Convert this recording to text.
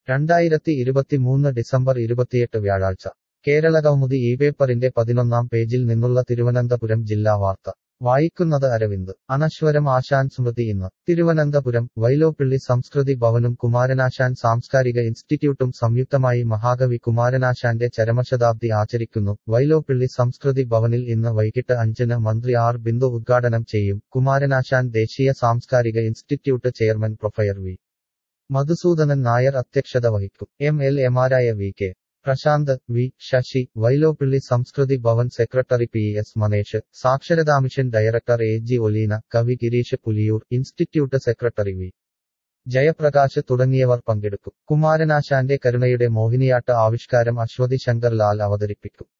രണ്ടായിരത്തി ഇരുപത്തിമൂന്ന് ഡിസംബർ ഇരുപത്തിയെട്ട് വ്യാഴാഴ്ച കേരളകൗമുദി ഈ പേപ്പറിന്റെ പതിനൊന്നാം പേജിൽ നിന്നുള്ള തിരുവനന്തപുരം ജില്ലാ വാർത്ത വായിക്കുന്നത് അരവിന്ദ് അനശ്വരം ആശാൻ സ്മൃതി ഇന്ന് തിരുവനന്തപുരം വൈലോപ്പിള്ളി സംസ്കൃതി ഭവനും കുമാരനാശാൻ സാംസ്കാരിക ഇൻസ്റ്റിറ്റ്യൂട്ടും സംയുക്തമായി മഹാകവി കുമാരനാശാന്റെ ചരമശതാബ്ദി ആചരിക്കുന്നു വൈലോപ്പിള്ളി സംസ്കൃതി ഭവനിൽ ഇന്ന് വൈകിട്ട് അഞ്ചിന് മന്ത്രി ആർ ബിന്ദു ഉദ്ഘാടനം ചെയ്യും കുമാരനാശാൻ ദേശീയ സാംസ്കാരിക institute chairman professor V Madhusoodanan Nair അധ്യക്ഷത വഹിക്കും എം എൽ എമാരായ V K Prasanth V Sasi Vyloppilli Samskriti Bhavan secretary P S Manesh സാക്ഷരതാ mission director A G Oleena കവി Girish Puliyoor institute secretary V Jayaprakash തുടങ്ങിയവർ പങ്കെടുക്കും കുമാരനാശാന്റെ കരുണയുടെ മോഹിനിയാട്ട ആവിഷ്കാരം അശ്വതി ശങ്കർ ലാൽ അവതരിപ്പിക്കും